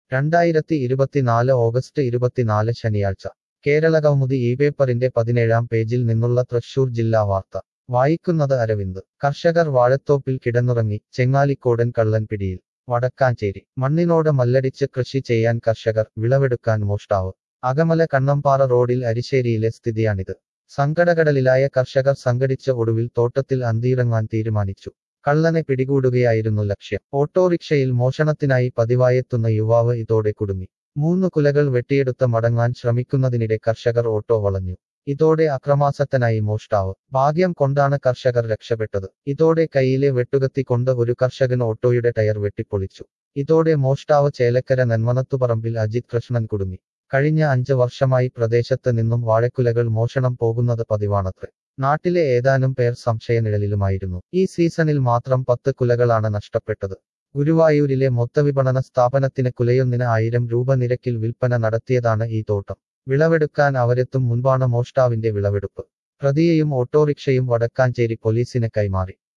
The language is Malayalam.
രണ്ടായിരത്തി ഇരുപത്തിനാല് ഓഗസ്റ്റ് ഇരുപത്തിനാല് ശനിയാഴ്ച കേരള കൗമുദി ഈ പേപ്പറിന്റെ പതിനേഴാം പേജിൽ നിന്നുള്ള തൃശൂർ ജില്ലാ വാർത്ത വായിക്കുന്നത് അരവിന്ദ് കർഷകർ വാഴത്തോപ്പിൽ കിടന്നുറങ്ങി ചെങ്ങാലിക്കോടൻ കള്ളൻ പിടിയിൽ വടക്കാഞ്ചേരി മണ്ണിനോട് മല്ലടിച്ച് കൃഷി ചെയ്യാൻ കർഷകർ വിളവെടുക്കാൻ മോഷ്ടാവ് അകമല കണ്ണമ്പാറ റോഡിൽ അരിശ്ശേരിയിലെ സ്ഥിതിയാണിത് സങ്കടകടലിലായ കർഷകർ സംഘടിച്ച ഒടുവിൽ തോട്ടത്തിൽ അന്തിയിറങ്ങാൻ തീരുമാനിച്ചു കള്ളനെ പിടികൂടുകയായിരുന്നു ലക്ഷ്യം ഓട്ടോറിക്ഷയിൽ മോഷണത്തിനായി പതിവായെത്തുന്ന യുവാവ് ഇതോടെ കുടുങ്ങി മൂന്ന് കുലകൾ വെട്ടിയെടുത്ത് മടങ്ങാൻ ശ്രമിക്കുന്നതിനിടെ കർഷകർ ഓട്ടോ വളഞ്ഞു ഇതോടെ അക്രമാസക്തനായി മോഷ്ടാവ് ഭാഗ്യം കൊണ്ടാണ് കർഷകർ രക്ഷപ്പെട്ടത് ഇതോടെ കയ്യിലെ വെട്ടുകത്തി കൊണ്ട് ഒരു കർഷകൻ ഓട്ടോയുടെ ടയർ വെട്ടിപ്പൊളിച്ചു ഇതോടെ മോഷ്ടാവ് ചേലക്കര നെന്മനത്തുപറമ്പിൽ അജിത് കൃഷ്ണൻ കുടുങ്ങി കഴിഞ്ഞ അഞ്ച് വർഷമായി പ്രദേശത്ത് നിന്നും വാഴക്കുലകൾ മോഷണം പോകുന്നത് പതിവാണത്രേ നാട്ടിലെ ഏതാനും പേർ സംശയനിഴലിലുമായിരുന്നു ഈ സീസണിൽ മാത്രം പത്ത് കുലകളാണ് നഷ്ടപ്പെട്ടത് ഗുരുവായൂരിലെ മൊത്തവിപണന സ്ഥാപനത്തിന് കുലയൊന്നിന് ആയിരം രൂപ നിരക്കിൽ വിൽപ്പന നടത്തിയതാണ് ഈ തോട്ടം വിളവെടുക്കാൻ അവരെത്തും മുൻപാണ് മോഷ്ടാവിന്റെ വിളവെടുപ്പ് പ്രതിയെയും ഓട്ടോറിക്ഷയും വടക്കാഞ്ചേരി പോലീസിന് കൈമാറി